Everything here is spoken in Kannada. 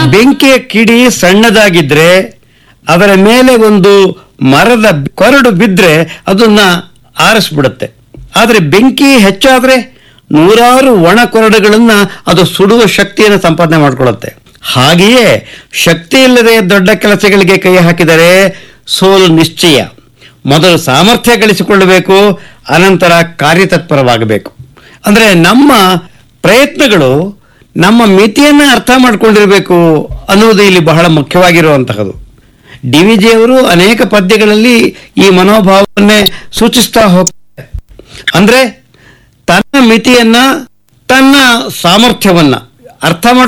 ಬೆಂಕಿಯ ಕಿಡಿ ಸಣ್ಣದಾಗಿದ್ರೆ ಅದರ ಮೇಲೆ ಒಂದು ಮರದ ಕೊರಡು ಬಿದ್ರೆ ಅದನ್ನ ಆರಿಸ್ಬಿಡುತ್ತೆ ಆದರೆ ಬೆಂಕಿ ಹೆಚ್ಚಾದ್ರೆ ನೂರಾರು ಒಣ ಕೊರಡುಗಳನ್ನ ಅದು ಸುಡುವ ಶಕ್ತಿಯನ್ನು ಸಂಪಾದನೆ ಮಾಡಿಕೊಳ್ಳುತ್ತೆ ಹಾಗೆಯೇ ಶಕ್ತಿ ಇಲ್ಲದೆ ದೊಡ್ಡ ಕೆಲಸಗಳಿಗೆ ಕೈ ಹಾಕಿದರೆ ಸೋಲು ನಿಶ್ಚಯ ಮೊದಲು ಸಾಮರ್ಥ್ಯ ಗಳಿಸಿಕೊಳ್ಳಬೇಕು ಅನಂತರ ಕಾರ್ಯತತ್ಪರವಾಗಬೇಕು ಅಂದರೆ ನಮ್ಮ ಪ್ರಯತ್ನಗಳು ನಮ್ಮ ಮಿತಿಯನ್ನು ಅರ್ಥ ಮಾಡ್ಕೊಂಡಿರಬೇಕು ಅನ್ನುವುದು ಇಲ್ಲಿ ಬಹಳ ಮುಖ್ಯವಾಗಿರುವಂತಹದ್ದು ಡಿ ವಿ ಜಿ ಅವರು ಅನೇಕ ಪದ್ಯಗಳಲ್ಲಿ ಈ ಮನೋಭಾವವನ್ನೇ ಸೂಚಿಸ್ತಾ ಹೋಗ್ತಾರೆ ಅಂದ್ರೆ ತನ್ನ ಮಿತಿಯನ್ನ ತನ್ನ ಸಾಮರ್ಥ್ಯವನ್ನ ಅರ್ಥ ಮಾಡ್ಕೊಂಡು